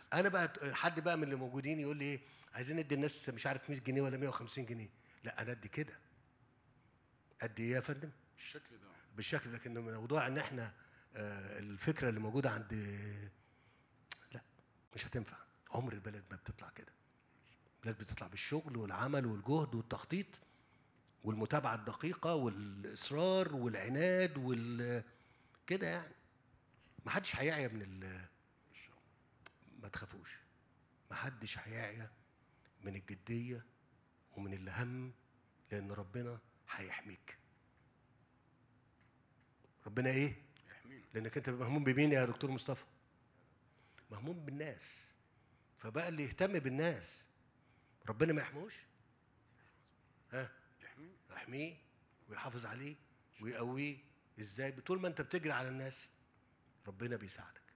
انا بقى حد بقى من اللي موجودين يقول لي ايه عايزين ندي الناس مش عارف 100 جنيه ولا 150 جنيه لا انا ادي كده ادي ايه يا فندم بالشكل ده بالشكل ده لكن موضوع ان احنا آه، الفكره اللي موجوده عند لا مش هتنفع عمر البلد ما بتطلع كده البلد بتطلع بالشغل والعمل والجهد والتخطيط والمتابعه الدقيقه والاصرار والعناد وال كده يعني ما حدش هيعيا من ال ما تخافوش ما حدش هيعيا من الجديه ومن الهم لان ربنا هيحميك ربنا ايه يحمينا لانك انت مهموم بمين يا دكتور مصطفى مهموم بالناس فبقى اللي يهتم بالناس ربنا ما يحموش ها يحمينا يحميه ويحافظ عليه ويقويه ازاي طول ما انت بتجري على الناس ربنا بيساعدك